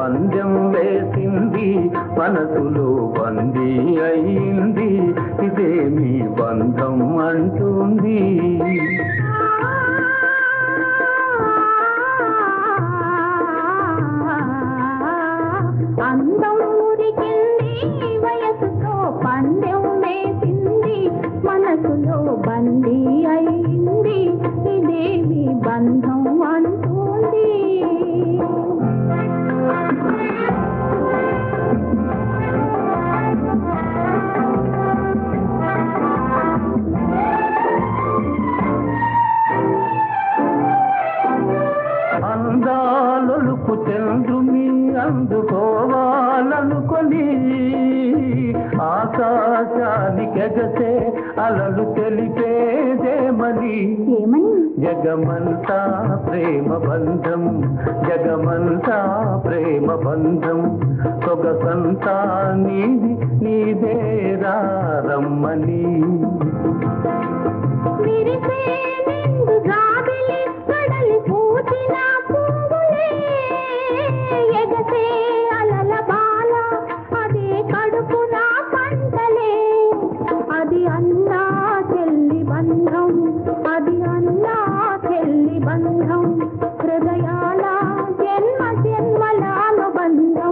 పందెం వేసింది మనసులో బందీ అయింది ఇదే మీ బంధం అంటుంది అందం మురికింది వయసుతో పందెం వేసింది మనసులో బందీ అయింది ఇదేమి బంధం అంటుంది అందాలొలుకు చంద్రుని అందుకోవాలనుకొని ఆకాశానికెగసే అలలు తెలిపేదేమని ఏమని జగమంతా ప్రేమ బంధం జగమంతా ప్రేమ బంధం సొగసంతా నీది నీదేరా రమ్మని విరిసే నిండు జాబిలి కడలి పూచిన పువ్వులే ఎగసే అలల బాల అదే కడుపున పంటలే అది అన్నా చెల్లి బంధం అది అన్నా చెల్లి బంధం హృదయాల జన్మ జన్మల బంధం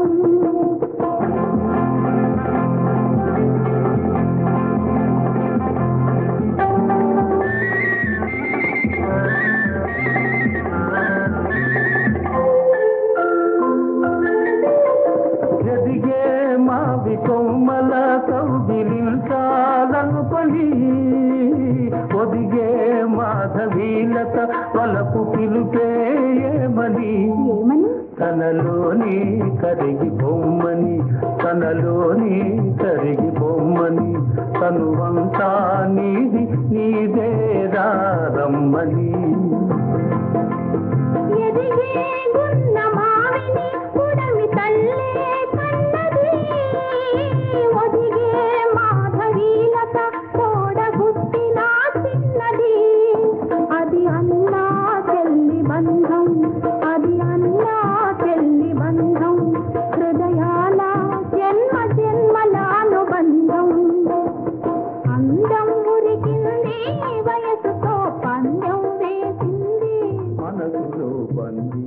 ఎదిగే మావి కొమ్మల కౌగిలించాలనుకొని ఒదిగే మాధవీలత వలపు పిలుపేయమని ఏమని తనలోని కరిగి బొమ్మని తనలోని కరిగి బొమ్మని తనువంతా నీది నీదేరా రమ్మని ఎదిగే గున్న మావిని పుడమి తల్లే కన్నది ఒదిగే మాధవీలత తోడబుట్టిన చిన్నది అది అన్నా చెల్లి బంధం అది అన్నా చెల్లి బంధం హృదయాల జన్మ జన్మల అనుబంధం అందం ఉరికింది వయసుతో పందెం వేసింది మనసులో బందీ